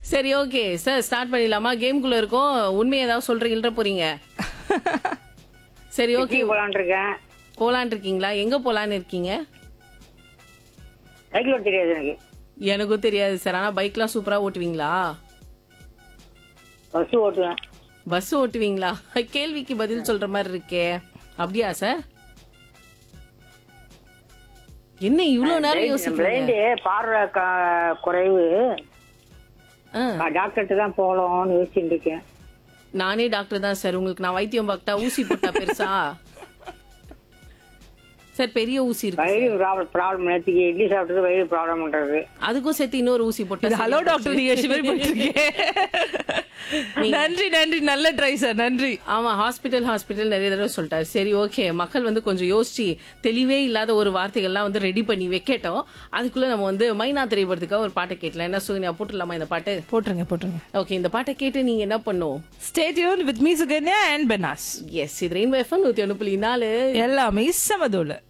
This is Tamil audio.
சரி ஓகே சார் ஸ்டார்ட் பண்ணிடலாமா கேம்குள்ள இருக்கோம் உண்மையை ஏதாவது சொல்றீங்க போறீங்க சரி ஓகே டீ போலான் இருக்கேன் போலான் இருக்கீங்களா எங்க போலான்னு இருக்கீங்க சைக்கிள் ஓட்ட தெரியாது எனக்கு எனக்கும் தெரியாது சார் ஆனா பைக்லாம் சூப்பரா ஓட்டுவீங்களா பஸ் ஓட்டுவேன் பஸ் ஓட்டுவீங்களா கேள்விக்கு பதில் சொல்ற மாதிரி இருக்கே அப்படியா சார் என்ன இவ்வளவு நேரம் யோசிக்கிறீங்க பிளைண்டு பார்வை க- குறைவு ஆ, டாக்டர்கிட்ட தான் போகலாம்னு யோசிச்சுட்டு இருக்கேன் நானே டாக்டர் தான் சார் உங்களுக்கு நான் வைத்தியம் பார்த்தா ஊசி போட்டா பெருசா சார் பெரிய ஊசி இருக்கு வயிறு ப்ராப்ளம் ப்ராப்ளம் நேற்றுக்கு இட்லி சாப்பிட்டது வயிறு ப்ராப்ளம் பண்றது அதுக்கும் சேர்த்து இன்னொரு ஊசி போட்டா ஹலோ டாக்டர் நிகழ்ச்சி மாதிரி போயிட்டு இருக்கேன் நன்றி நன்றி நல்ல ட்ரை சார் நன்றி ஆமா ஹாஸ்பிட்டல் ஹாஸ்பிட்டல் நிறைய தடவை சொல்லிட்டாரு சரி ஓகே மக்கள் வந்து கொஞ்சம் யோசிச்சு தெளிவே இல்லாத ஒரு வார்த்தைகள்லாம் வந்து ரெடி பண்ணி வைக்கட்டும் அதுக்குள்ள நம்ம வந்து மைனா திரைப்படத்துக்காக ஒரு பாட்டை கேட்கலாம் என்ன சுகன்யா போட்டுடலாமா இந்த பாட்டு போட்டுருங்க போட்டுருங்க ஓகே இந்த பாட்டை கேட்டு நீங்க என்ன பண்ணும் stay tuned with me Sukanya and Benaz எஸ் இது ரெயின்போ எஃப்எம் நூத்தி ஒன்று புள்ளி நாலு எல்லாமே சமதோல